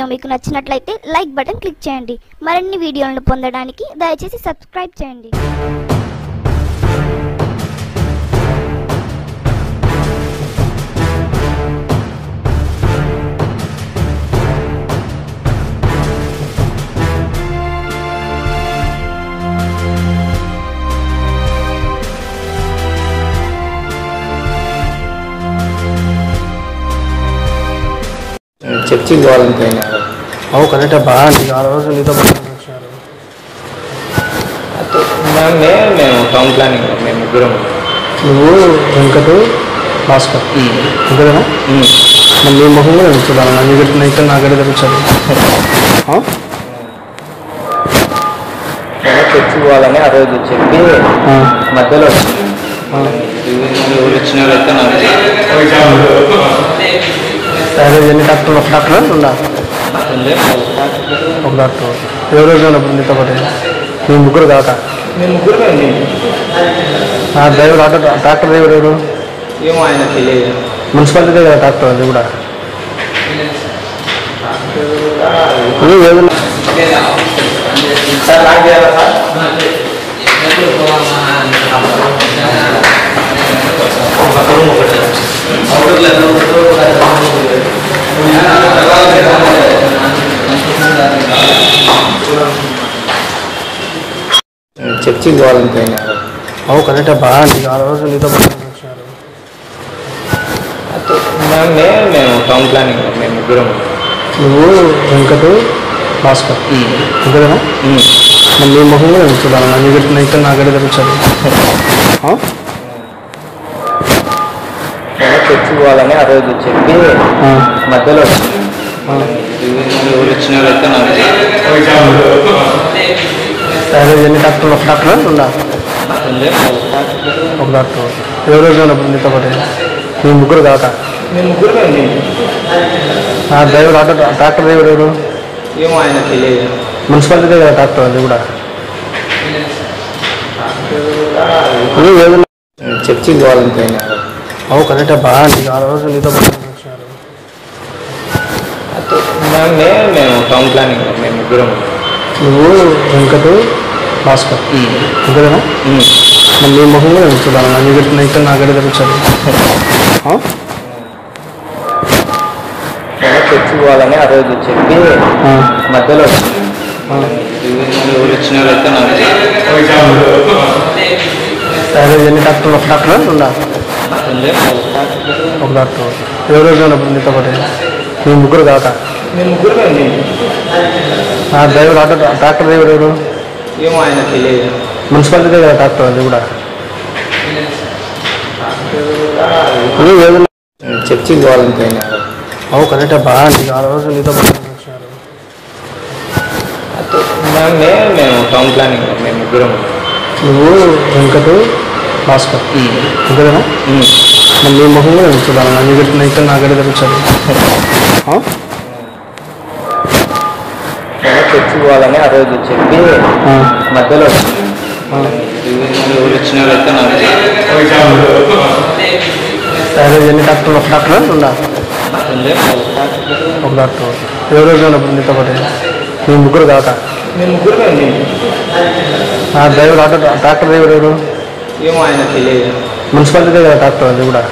Video మీకు నచ్చినట్లయితే like button click చేయండి మరిన్ని వీడియోలను పొందడానికి దయచేసి సబ్స్క్రైబ్ చేయండి చర్చికి పోవాలని పోయినారు అవు కరెక్టే బాగా నీకు ఆ రోజు నీతో పాటు వచ్చారు మేము మేము మేము టౌన్ ప్లానింగ్ మేము ముగ్గురం నువ్వు వెంకటు భాస్కర్ ఇంకదేనా మరి నీ ముఖం కూడా నేను చూడాలి నా దగ్గర నా ఇక్కడ నా గడి తెచ్చారు మేము చర్చికి పోవాలని ఆ రోజు చెప్పి మధ్యలో వచ్చింది ఎవరు వచ్చిన వాళ్ళైతే నాకు సరే ఎన్ని డాక్టర్లు ఒక డాక్టర్ ఉందా తెలియదు. ఒక డాక్టర్ ఎవరెవరు ఉన్నప్పుడు నీతో పాటు మీ ముగ్గురు కాక మేము ముగ్గురు అండి ఆ డ్రైవర్ ఆటో డాక్టర్ డ్రైవర్ ఎవరు ఏమో ఆయన తెలియదు మున్సిపాలిటీ కదా డాక్టర్ అది కూడా నువ్వు ఏదైనా సార్ నాకు చేయాలా సార్ చర్చికి పోవాలని పోయినారు అవు కరెక్టే బాగా నీకు ఆ రోజు నీతో పాటు వచ్చారు మేము మేము మేము టౌన్ ప్లానింగ్ మేము ముగ్గురం నువ్వు వెంకటు భాస్కర్ ఇంకదేనా మరి నీ ముఖం కూడా నేను చూడాలి నా దగ్గర నా ఇక్కడ నా గడి తెచ్చారు మేము చర్చికి పోవాలని ఆ రోజు చెప్పి మధ్యలో వచ్చింది ఎవరు వచ్చిన వాళ్ళైతే నాకు సరే ఎన్ని డాక్టర్లు ఒక డాక్టర్ ఉందా తెలియదు. ఒక డాక్టర్ ఎవరెవరు ఉన్నప్పుడు నీతో పాటు మీ ముగ్గురు కాక మేము ముగ్గురు అండి ఆ డ్రైవర్ ఆటో డాక్టర్ డ్రైవర్ ఎవరు ఏమో ఆయన తెలియదు మున్సిపాలిటీ కదా డాక్టర్ అది కూడా నువ్వు ఏదైనా చర్చికి పోవాలని పోయినారు అవు కరెక్టే బాగా నీకు ఆ రోజు నీతో పాటు వచ్చారు మేము మేము మేము టౌన్ ప్లానింగ్ మేము ముగ్గురం నువ్వు వెంకటు భాస్కర్ ఇంకదేనా మరి నీ ముఖం కూడా నేను చూడాలి నా దగ్గర నా ఇక్కడ నా గడి తెచ్చారు మేము చర్చికి పోవాలని ఆ రోజు చెప్పి మధ్యలో వచ్చింది ఎవరు వచ్చిన వాళ్ళైతే నాకు సరే ఎన్ని డాక్టర్లు ఒక డాక్టర్ ఉందా తెలియదు. ఒక డాక్టర్ ఎవరెవరు ఉన్నప్పుడు నీతో పాటు మీ ముగ్గురు కాక మేము ముగ్గురు అండి ఆ డ్రైవర్ ఆటో డాక్టర్ డ్రైవర్ ఎవరు ఏమో ఆయన తెలియదు మున్సిపాలిటీ కదా డాక్టర్ అది కూడా నువ్వు ఏదైనా చర్చికి పోవాలని పోయినారు అవు కరెక్టే బాగా నీకు ఆ రోజు నీతో పాటు వచ్చారు మేము మేము మేము టౌన్ ప్లానింగ్ మేము ముగ్గురం నువ్వు వెంకటు భాస్కర్ ఇంకదేనా మరి నీ ముఖం కూడా నేను చూడాలి నా దగ్గర నా ఇక్కడ నా గడి తెచ్చారు మేము చర్చికి పోవాలని ఆ రోజు చెప్పి మధ్యలో వచ్చింది ఎవరు వచ్చిన వాళ్ళైతే నాకు సరే ఎన్ని డాక్టర్లు ఒక డాక్టర్ ఉందా తెలియదు. ఒక డాక్టర్ ఎవరెవరు ఉన్నప్పుడు నీతో పాటు మీ ముగ్గురు కాక మేము ముగ్గురు అండి ఆ డ్రైవర్ ఆటో డాక్టర్ డ్రైవర్ ఎవరు ఏమో ఆయన తెలియదు మున్సిపాలిటీ కదా డాక్టర్ అది కూడా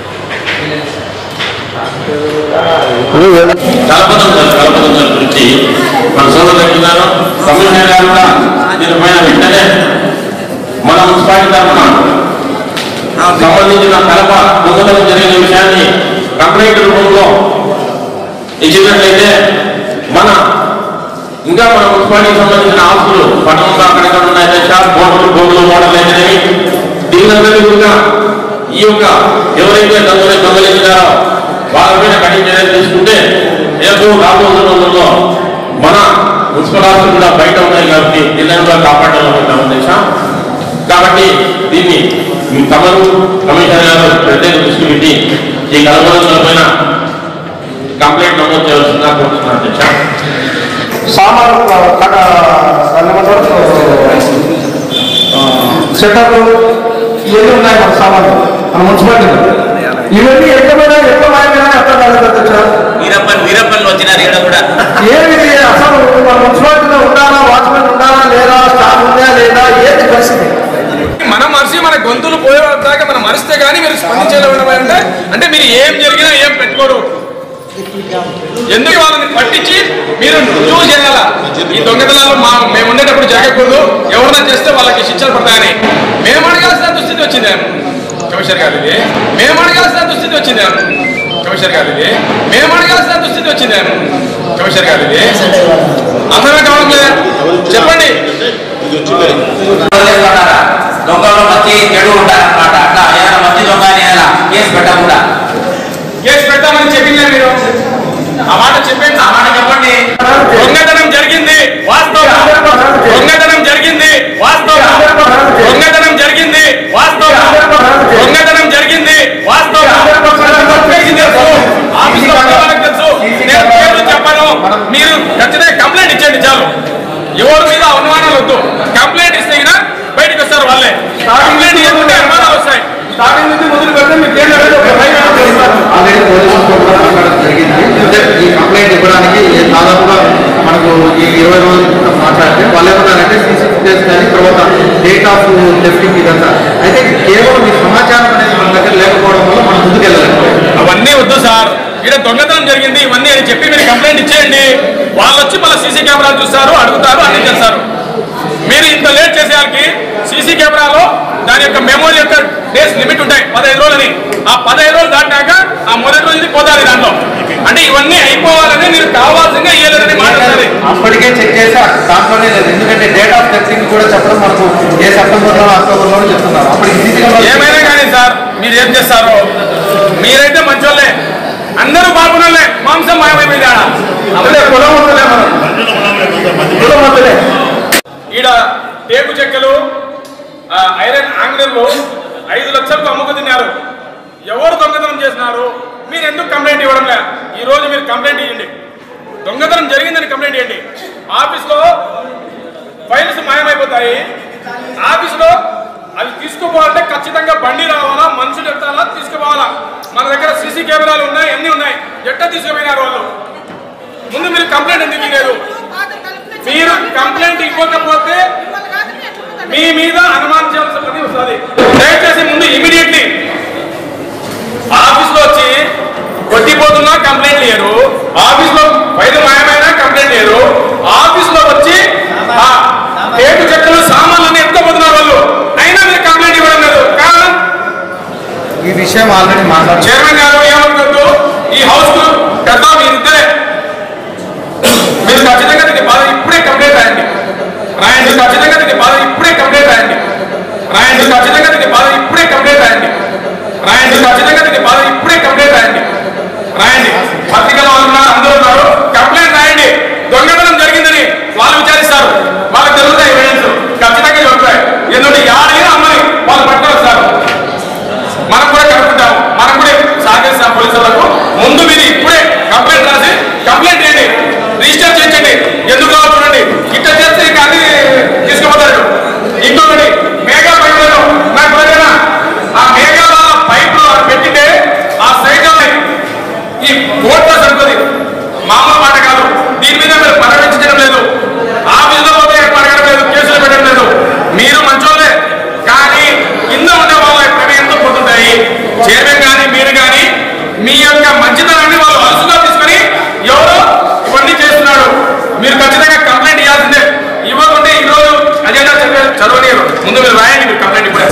నువ్వు ఏదైనా కలపడం కలపడం గురించి మన సోదరులు చెప్తున్నారు కమిషనర్ గారు కూడా దీనిపైన వెంటనే మన మున్సిపాలిటీ తరఫున సంబంధించిన కలప దొంగతనం జరిగిన విషయాన్ని కంప్లైంట్ రూపంలో ఇచ్చినట్లయితే మన ఇంకా మన మున్సిపాలిటీకి సంబంధించిన ఆస్తులు పట్టణంలో అక్కడక్కడ ఉన్నాయో షాప్ బోర్డులు బోర్డులు మోడల్ అయితేనేవి దీనికంటే కూడా ఈ యొక్క ఎవరైతే దొంగలు దొంగలించారో వాళ్ళపైన కఠిన చర్యలు తీసుకుంటే రేపు రాబోయే రోజుల్లో మన మున్సిపల్ ఆస్తులు కూడా బయట ఉన్నాయి కాబట్టి దీన్ని కూడా కాపాడాలని ఉంటాం ఉద్దేశం కాబట్టి దీన్ని మీ తమరు కమిషనర్ గారు ప్రత్యేక దృష్టి పెట్టి ఈ కలవల పైన కంప్లైంట్ నమోదు చేయాల్సిందిగా కోరుతున్నాను అధ్యక్ష సామాన్లు కట సెటర్లు ఇవన్నీ ఉన్నాయి మన సామాన్లు మన మున్సిపాలిటీలో ఇవన్నీ ఎక్కడైనా ఎక్కడ మాయమైనా అర్థం కాలేదు అధ్యక్ష వీరప్పన్ వీరప్పన్ వచ్చినారు ఈడ కూడా ఏ ఎందుకు వాళ్ళని పట్టించి మీరు రుజువు చేయాలా ఈ దొంగతనాలు మా మేము ఉండేటప్పుడు జరగకూడదు ఎవరైనా చేస్తే వాళ్ళకి శిక్షలు పడతాయని మేము అడగాల్సిన దుస్థితి వచ్చింది కమిషనర్ గారు ఇది మేము అడగాల్సిన దుస్థితి వచ్చింది కమిషనర్ గారు ఇది మేము అడగాల్సిన దుస్థితి వచ్చింది కమిషనర్ గారు ఇది అందరమే కావడం లేదా చెప్పండి వదిలేస్తున్నారా? దొంగలు మంచి చెడు ఉంటారన్నమాట అట్లా ఏదైనా మంచి దొంగ అని ఏదైనా కేసు పెట్టకుండా కేసు పెట్టామని చెప్పిందా మీరు ఆ మాట చెప్పండి ఆ మాట చెప్పండి దొంగతనం జరిగింది వాస్తవం దొంగతనం జరిగింది వాస్తవం దొంగతనం జరిగింది వాస్తవం దొంగతనం జరిగింది వాస్తవం ఒక్కరికి తెలుసు ఆఫీసులో ఉన్న వాళ్ళకి తెలుసు నేను పేర్లు చెప్పను మీరు ఖచ్చితంగా కంప్లైంట్ ఇచ్చేయండి చాలు ఎవరి మీద అనుమానాలు వద్దు కంప్లైంట్ ఇస్తే గిన బయటకు వస్తారు వాళ్ళే కంప్లైంట్ ఇవ్వకుంటే అనుమానాలు వస్తాయి స్టార్టింగ్ నుంచి మొదలు పెడితే మీకు ఏం లేదు ఒక భయం అనేది వస్తుంది. ఆల్రెడీ పోలీసులతో కూడా మాట్లాడడం జరిగింది అంటే ఈ కంప్లైంట్ ఇవ్వడానికి దాదాపుగా మనకు ఈ ఇరవై రోజుల క్రితం మాట్లాడితే వాళ్ళు ఏమన్నారంటే సీసీ ఫుటేజ్ కానీ తర్వాత డేట్ ఆఫ్ టెస్టింగ్ ఇదంతా అయితే కేవలం ఈ సమాచారం అనేది మన దగ్గర లేకపోవడం వల్ల మనం ముందుకెళ్ళలేదు అవన్నీ వద్దు సార్ ఇక్కడ దొంగతనం జరిగింది ఇవన్నీ అని చెప్పి మీరు కంప్లైంట్ ఇచ్చేయండి వాళ్ళు వచ్చి మళ్ళీ సీసీ కెమెరాలు చూస్తారు అడుగుతారు అన్ని చేస్తారు మీరు ఇంత లేట్ చేసేయాలకి సీసీ కెమెరాలో దాని యొక్క మెమోరీ యొక్క డేస్ లిమిట్ ఉంటాయి పదహైదు రోజులని ఆ పదహైదు రోజులు దాటాక ఆ మొదటి రోజుది పోతాది దాంట్లో అంటే ఇవన్నీ అయిపోవాలని మీరు కావాల్సిందే ఇయ్యలేదని మాట్లాడాలి అప్పటికే చెక్ చేసి దాంట్లోనే లేదు ఎందుకంటే డేట్ ఆఫ్ టెస్టింగ్ కూడా చెప్పడం మనకు ఏ సెప్టెంబర్లో అక్టోబర్లో చెప్తున్నారు అప్పటికి సీసీ ఏమైనా కానీ సార్ మీరు ఏం చేస్తారు మీరైతే మంచోళ్ళే అందరూ బాగున్నోళ్ళే మాంసం మాయమైపోయింది ఆడ అప్పుడే కులవంతులే మనం కులవంతులే ఈడ టేకు చెక్కలు ఆ, ఐరన్ ఆంగ్లర్లు ఐదు లక్షలకు అమ్ముకు తిన్నారు ఎవరు దొంగతనం చేసినారు మీరు ఎందుకు కంప్లైంట్ ఇవ్వడం లే ఈ రోజు మీరు కంప్లైంట్ ఇవ్వండి దొంగతనం జరిగిందని కంప్లైంట్ ఇవ్వండి ఆఫీస్లో ఫైల్స్ మాయమైపోతాయి ఆఫీసులో అవి తీసుకుపోవాలంటే ఖచ్చితంగా బండి రావాలా మనుషులు ఎత్తాలా తీసుకుపోవాలా మన దగ్గర సీసీ కెమెరాలు ఉన్నాయి అన్ని ఉన్నాయి ఎట్లా తీసుకుపోయినారు వాళ్ళు ముందు మీరు కంప్లైంట్ ఎందుకు ఇవ్వలేదు మీరు కంప్లైంట్ ఇవ్వకపోతే మీ మీద అనుమానించాల్సిన పని వస్తుంది దయచేసి ముందు ఇమీడియట్లీ ఆఫీస్ లో వచ్చి కొట్టిపోతున్నా కంప్లైంట్ లేరు ఆఫీస్ లో వైద్య మాయమైనా కంప్లైంట్ లేరు ఆఫీస్ లో వచ్చి ఆ టేపు చెక్కలు సామాన్లన్నీ ఎత్తుకోపోతున్నారు వాళ్ళు అయినా మీరు కంప్లైంట్ ఇవ్వడం లేదు కారణం ఈ విషయం ఆల్రెడీ మాట్లాడు చైర్మన్ గారు ఏమనుకోద్దు ఈ హౌస్ కు పెద్ద మీరిద్దరే మీరు ఖచ్చితంగా దీన్ని బాధ ఇప్పుడే కంప్లైంట్ రాయండి రాయండి ఖచ్చితంగా దీన్ని బాధ ఇప్పుడే కంప్లైంట్ రాయండి రాయండి ఖచ్చితంగా దీన్ని బాధ ఇప్పుడే కంప్లైంట్ రాయండి రాయండి ఖచ్చితంగా దీన్ని బాధ ఇప్పుడే కంప్లైంట్ రాయండి రాయండి పత్రికలో వాళ్ళు ఉన్నారు అందరూ ఉన్నారు కంప్లైంట్ రాయండి దొంగతనం జరిగిందని వాళ్ళు విచారిస్తారు వాళ్ళకి తెలుగుతాయి ఎవిడెన్స్ ఖచ్చితంగా చెబుతాయి ఎందుకంటే యాడని అమ్మని వాళ్ళు పట్టుకొస్తారు మనం కూడా కనుక్కుంటాం మనం కూడా సహకరిస్తాం పోలీసు వాళ్ళకు ముందు మీరు ఇప్పుడే కంప్లైంట్ రాసి కంప్లైంట్ చేయండి రిజిస్టర్ చేయించండి ఎందుకు కావాలి చూడండి ఇట్లా చేస్తే ఇక అన్ని తీసుకుపోతాడు ఇంకొకటి మేఘా పైపులను నాకు ఎవరైనా ఆ మేఘాల పైపులు పెట్టితే ఆ సైడ్ ఈ కోట్ల సంపది మామూలు మాట కాదు దీని మీద మీరు పర్యవేక్షించడం లేదు ఆఫీసులో పోతే పడగడం లేదు కేసులు పెట్టడం లేదు మీరు మంచోళ్ళే కానీ కింద ఉండే వాళ్ళ ప్రమేయంతో పోతుంటాయి చైర్మన్ కానీ మీరు కానీ మీ యొక్క మంచితనాన్ని వాళ్ళు అలసుగా తీసుకొని ఎవరో ఇవన్నీ చేస్తున్నాడు మీరు ఖచ్చితంగా కంప్లైంట్ ఇవ్వాల్సిందే ఇవ్వకుంటే ఈ రోజు అజెండా చెప్పే చదవనీయరు ముందు మీరు రాయండి మీరు కంప్లైంట్ ఇప్పుడే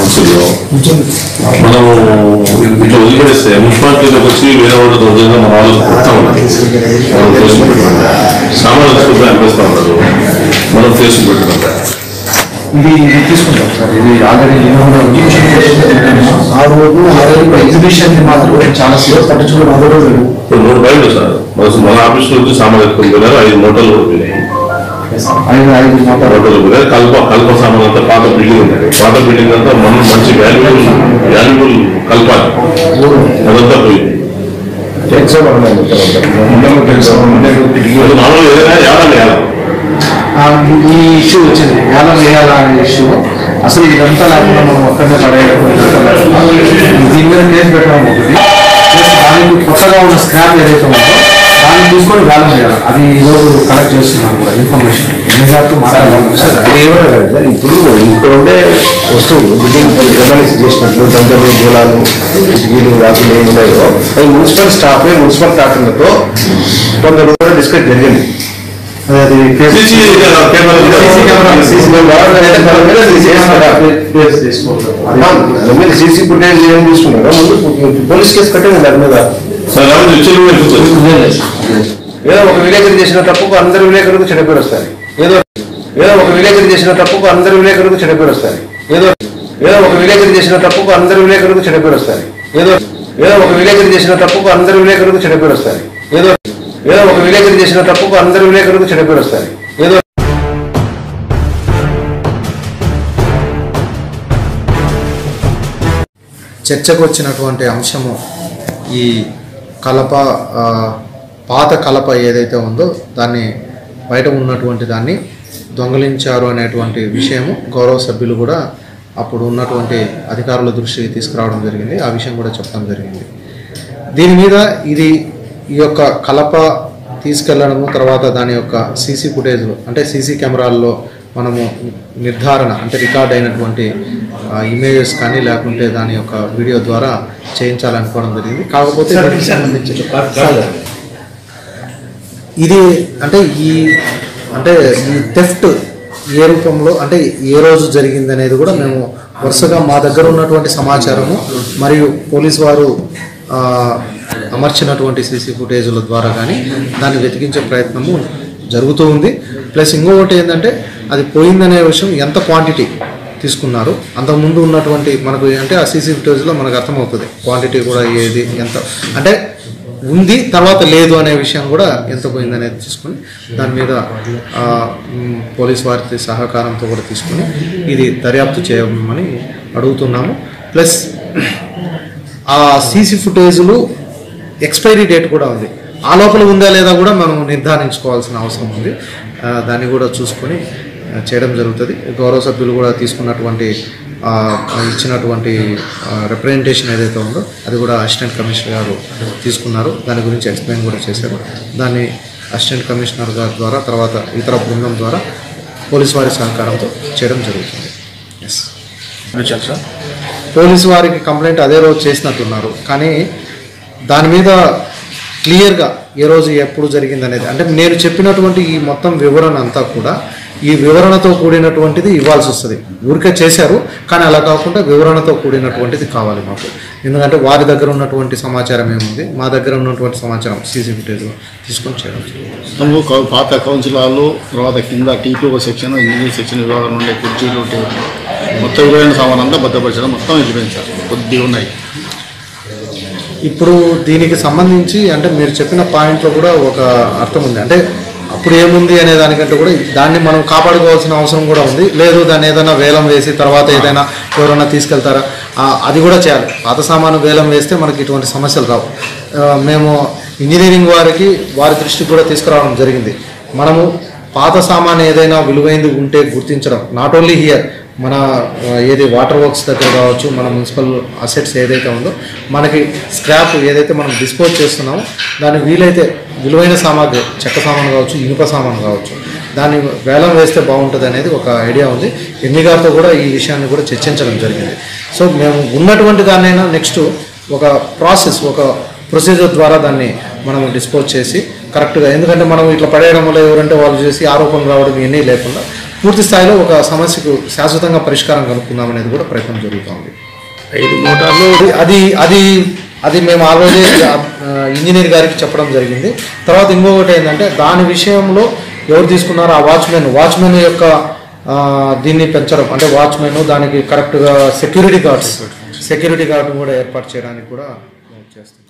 మనం ఇట్లా వదిలిపెడిస్తే మున్సిపాలిటీలోకి వచ్చి వేరే వాళ్ళతో వదిలిన మన వాళ్ళు కొత్త ఉన్నారు వాళ్ళు కేసు పెట్టుకుంటారు సామాన్లు తీసుకుంటే అనిపిస్తూ ఉన్నారు మనం కేసు పెట్టుకుంటాం ఇది ఇది తీసుకుంటాం సార్ ఇది ఆల్రెడీ ఆ రోజు ఆల్రెడీ ఎగ్జిబిషన్ మాత్రం చాలా సీరియస్ పట్టించుకుని ఆ రోజు ఇప్పుడు మూడు బయలు సార్ మన మన ఆఫీస్ నుంచి సామాన్లు ఎత్తుకుని పోయినారు ఐదు మూటలు కూడా పోయినాయి ఐదు ఐదు మాత్రం మూటలు పోయినాయి కల్ప కల్ప సామాన్ అంతా పాత బిల్డింగ్ ఉంది పాత బిల్డింగ్ అంతా మనం మంచి వాల్యుబుల్ వాల్యుబుల్ కల్పాలి అదంతా పోయింది అది మామూలుగా ఏదైనా యాభై వేయాలి ఆ, ఈ ఇష్యూ వచ్చింది వేలం వేయాలా అనే ఇష్యూ అసలు ఇదంతా లేకుండా మనం ఒక్కనే పడేయడం ఇదంతా లేకుండా దీని మీద కేసు పెట్టడం ఒకటి ప్లస్ దానికి కొత్తగా ఉన్న స్క్రాప్ ఏదైతే ఉందో దాన్ని తీసుకొని బ్యాలెన్స్ చేయాలి అది ఈరోజు కలెక్ట్ చేస్తున్నాను కూడా ఇన్ఫర్మేషన్ ఎన్ని గారితో మాట్లాడాలి సార్ అది ఏమన్నా కాదు సార్ ఇప్పుడు ఇక్కడ ఉండే వస్తువులు బిల్డింగ్ రెవల్యూస్ చేసినట్లు దంతలు దూలాలు ఇటుకీలు రాకులు ఏమి ఉన్నాయో అవి మున్సిపల్ స్టాఫ్ మున్సిపల్ డాక్టర్లతో కొందరు కూడా డిస్కస్ జరిగింది అదే అది case- CC camera CC camera CC camera లేదా దాని మీద సీసీ కెమెరా కేసు తీసుకోవాలి అది దాని మీద సీసీ ఫుటేజ్ ఏం తీసుకున్నారో ముందు పోలీస్ కేసు కట్టింది దాని మీద సార్ ఎవరు చెల్లి ఏదో ఒక విలేకరి చేసిన తప్పుకు అందరు విలేకరులకు చెడ్డ పేరు వస్తుంది ఏదో ఏదో ఒక విలేకరి చేసిన తప్పుకు అందరు విలేకరులకు చెడ్డ పేరు వస్తుంది ఏదో ఏదో ఒక విలేకరి చేసిన తప్పుకు అందరు విలేకరులకు చెడ్డ పేరు వస్తుంది ఏదో ఏదో ఒక విలేకరి చేసిన తప్పుకు అందరు విలేకరులకు చెడ్డ పేరు వస్తుంది ఏదో ఏదో ఒక విలేకరి చేసిన తప్పుకు అందరు విలేకరులకు చెడ్డ పేరు వస్తుంది ఏదో చర్చకు వచ్చినటువంటి అంశము ఈ కలప ఆ, పాత కలప ఏదైతే ఉందో దాన్ని బయట ఉన్నటువంటి దాన్ని దొంగలించారు అనేటువంటి విషయము గౌరవ సభ్యులు కూడా అప్పుడు ఉన్నటువంటి అధికారుల దృష్టికి తీసుకురావడం జరిగింది ఆ విషయం కూడా చెప్పడం జరిగింది దీని మీద ఇది ఈ యొక్క కలప తీసుకెళ్లడము తర్వాత దాని యొక్క సీసీ ఫుటేజ్ అంటే సీసీ కెమెరాల్లో మనము నిర్ధారణ అంటే రికార్డ్ అయినటువంటి ఇమేజెస్ కానీ లేకుంటే దాని యొక్క వీడియో ద్వారా చేయించాలనుకోవడం జరిగింది కాకపోతే దీనికి సంబంధించి ఇది అంటే ఈ అంటే ఈ థెఫ్ట్ ఏ రూపంలో అంటే ఏ రోజు జరిగింది అనేది కూడా మేము వరుసగా మా దగ్గర ఉన్నటువంటి సమాచారము మరియు పోలీస్ వారు ఆ, అమర్చినటువంటి సీసీ ఫుటేజ్ల ద్వారా కానీ దాన్ని వెతికించే ప్రయత్నము జరుగుతూ ఉంది ప్లస్ ఇంకొకటి ఏంటంటే అది పోయిందనే విషయం ఎంత క్వాంటిటీ తీసుకున్నారు అంతకుముందు ఉన్నటువంటి మనకు అంటే ఆ సీసీ ఫుటేజ్లో మనకు అర్థమవుతుంది క్వాంటిటీ కూడా ఏది ఎంత అంటే ఉంది తర్వాత లేదు అనే విషయం కూడా ఎంత పోయింది అనేది తీసుకుని దాని మీద ఆ, మ్, పోలీస్ వారి సహకారంతో కూడా తీసుకుని ఇది దర్యాప్తు చేయమని అడుగుతున్నాము ప్లస్ ఆ సీసీ ఫుటేజ్లు ఎక్స్పైరీ డేట్ కూడా ఉంది ఆ లోపల ఉందా లేదా కూడా మనం నిర్ధారించుకోవాల్సిన అవసరం ఉంది ఆ, దాన్ని కూడా చూసుకొని ఆ, చేయడం జరుగుతుంది గౌరవ సభ్యులు కూడా తీసుకున్నటువంటి ఆ, ఇచ్చినటువంటి రిప్రజెంటేషన్ ఏదైతే ఉందో అది కూడా అసిస్టెంట్ కమిషనర్ గారు తీసుకున్నారు దాని గురించి ఎక్స్ప్లెయిన్ కూడా చేశారు దాన్ని అసిస్టెంట్ కమిషనర్ గారి ద్వారా తర్వాత ఇతర బృందం ద్వారా పోలీస్ వారి సహకారంతో చేయడం జరుగుతుంది ఎస్ పోలీసు వారికి కంప్లైంట్ అదే రోజు చేసినట్టున్నారు కానీ దాని మీద క్లియర్గా ఏ రోజు ఎప్పుడు జరిగింది అనేది అంటే నేను చెప్పినటువంటి ఈ మొత్తం వివరణ అంతా కూడా ఈ వివరణతో కూడినటువంటిది ఇవ్వాల్సి వస్తుంది ఊరికే చేశారు కానీ అలా కాకుండా వివరణతో కూడినటువంటిది కావాలి మాకు ఎందుకంటే వారి దగ్గర ఉన్నటువంటి సమాచారం ఏముంది మా దగ్గర ఉన్నటువంటి సమాచారం సీసీ ఫుటేజ్ తీసుకొని చేయడం జరుగుతుంది. మొత్తము కౌ- పాత కౌన్సిల్ హాలు తర్వాత కింద టీపీఓ సెక్షన్ ఇంజనీర్ సెక్షన్ విభాగం ఉండే కుర్చీలు టేబుల్ మొత్తం విలువైన సామాన్ అంతా భద్రపరచడం మొత్తం వెళ్ళిపోయింది సార్ కొద్దిగా ఉన్నాయి ఇప్పుడు దీనికి సంబంధించి అంటే మీరు చెప్పిన పాయింట్లో కూడా ఒక అర్థం ఉంది అంటే అప్పుడు ఏముంది అనే దానికంటే కూడా దాన్ని మనం కాపాడుకోవాల్సిన అవసరం కూడా ఉంది లేదు దాన్ని ఏదైనా వేలం వేసి తర్వాత ఏదైనా ఎవరైనా తీసుకెళ్తారా ఆ, అది కూడా చేయాలి పాత సామాను వేలం వేస్తే మనకి ఇటువంటి సమస్యలు రావు ఆ, మేము ఇంజనీరింగ్ వారికి వారి దృష్టికి కూడా తీసుకురావడం జరిగింది మనము పాత సామాన్ ఏదైనా విలువైంది ఉంటే గుర్తించడం నాట్ ఓన్లీ హియర్ మన ఆ, ఏది వాటర్ వర్క్స్ దగ్గర కావచ్చు మన మున్సిపల్ అసెట్స్ ఏదైతే ఉందో మనకి స్క్రాప్ ఏదైతే మనం డిస్పోజ్ చేస్తున్నామో దాన్ని వీలైతే విలువైన సామాగ్రి చెక్క సామాన్ కావచ్చు ఇనుప సామాన్ కావచ్చు దాన్ని వేలం వేస్తే బాగుంటుంది అనేది ఒక ఐడియా ఉంది ఎమ్మి గారితో కూడా ఈ విషయాన్ని కూడా చర్చించడం జరిగింది సో మేము ఉన్నటువంటి దాన్నైనా నెక్స్ట్ ఒక ప్రాసెస్ ఒక ప్రొసీజర్ ద్వారా దాన్ని మనం డిస్పోజ్ చేసి కరెక్ట్గా ఎందుకంటే మనం ఇట్లా పడేయడం వల్ల ఎవరంటే వాళ్ళు చేసి ఆరోపణలు రావడం ఇవన్నీ లేకుండా పూర్తి స్థాయిలో ఒక సమస్యకు శాశ్వతంగా పరిష్కారం కనుక్కుందాం అనేది కూడా ప్రయత్నం జరుగుతుంది ఐదు మోటార్లు అది- అది అది అది మేము ఆల్రెడీ ఇంజనీర్ గారికి చెప్పడం జరిగింది తర్వాత ఇంకొకటి ఏంటంటే దాని విషయంలో ఎవరు తీసుకున్నారో ఆ వాచ్మెన్ వాచ్మెన్ యొక్క ఆ, దీన్ని పెంచడం అంటే వాచ్మెన్ దానికి కరెక్ట్గా సెక్యూరిటీ గార్డ్స్ సెక్యూరిటీ గార్డ్ కూడా ఏర్పాటు చేయడానికి కూడా చేస్తాం